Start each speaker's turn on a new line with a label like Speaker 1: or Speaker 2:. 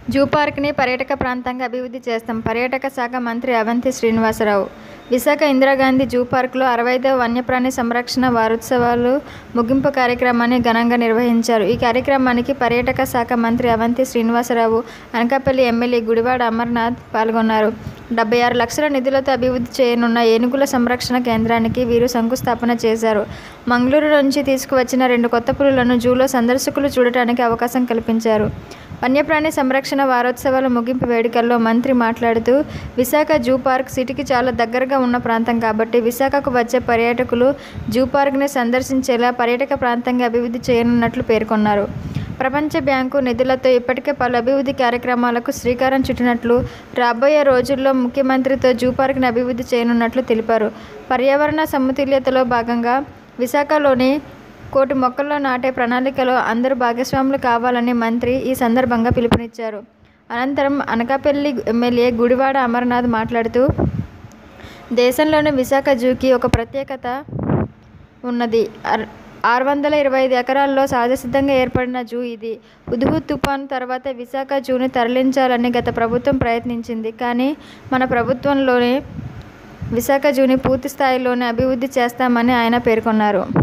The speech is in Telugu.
Speaker 1: జూ పార్క్ని పర్యాటక ప్రాంతంగా అభివృద్ధి చేస్తాం పర్యాటక శాఖ మంత్రి అవంతి శ్రీనివాసరావు విశాఖ ఇందిరాగాంధీ జూ పార్కులో అరవైదవ వన్యప్రాణి సంరక్షణ వారోత్సవాలు ముగింపు కార్యక్రమాన్ని ఘనంగా నిర్వహించారు ఈ కార్యక్రమానికి పర్యాటక శాఖ మంత్రి అవంతి శ్రీనివాసరావు అనకాపల్లి ఎమ్మెల్యే గుడివాడ అమర్నాథ్ పాల్గొన్నారు డెబ్బై ఆరు లక్షల నిధులతో అభివృద్ధి చేయనున్న ఏనుగుల సంరక్షణ కేంద్రానికి వీరు శంకుస్థాపన చేశారు మంగళూరు నుంచి తీసుకువచ్చిన రెండు కొత్త పులులను జూలో సందర్శకులు చూడటానికి అవకాశం కల్పించారు వన్యప్రాణి సంరక్షణ వారోత్సవాల ముగింపు వేడుకల్లో మంత్రి మాట్లాడుతూ విశాఖ జూ పార్క్ సిటీకి చాలా దగ్గరగా ఉన్న ప్రాంతం కాబట్టి విశాఖకు వచ్చే పర్యాటకులు జూ పార్క్ని సందర్శించేలా పర్యాటక ప్రాంతంగా అభివృద్ధి చేయనున్నట్లు పేర్కొన్నారు ప్రపంచ బ్యాంకు నిధులతో ఇప్పటికే పలు అభివృద్ధి కార్యక్రమాలకు శ్రీకారం చుట్టినట్లు రాబోయే రోజుల్లో ముఖ్యమంత్రితో జూ పార్క్ని అభివృద్ధి చేయనున్నట్లు తెలిపారు పర్యావరణ సమతుల్యతలో భాగంగా విశాఖలోని కోటి మొక్కల్లో నాటే ప్రణాళికలో అందరూ భాగస్వాములు కావాలని మంత్రి ఈ సందర్భంగా పిలుపునిచ్చారు అనంతరం అనకాపల్లి ఎమ్మెల్యే గుడివాడ అమర్నాథ్ మాట్లాడుతూ దేశంలోని విశాఖ జూకి ఒక ప్రత్యేకత ఉన్నది ఆర్- ఆరు వందల ఇరవై ఐదు ఎకరాల్లో సహజసిద్ధంగా ఏర్పడిన జూ ఇది హుద్హుద్ తుఫాను తర్వాత విశాఖ జూని తరలించాలని గత ప్రభుత్వం ప్రయత్నించింది కానీ మన ప్రభుత్వంలోనే విశాఖ జూని పూర్తి స్థాయిలోనే అభివృద్ధి చేస్తామని ఆయన పేర్కొన్నారు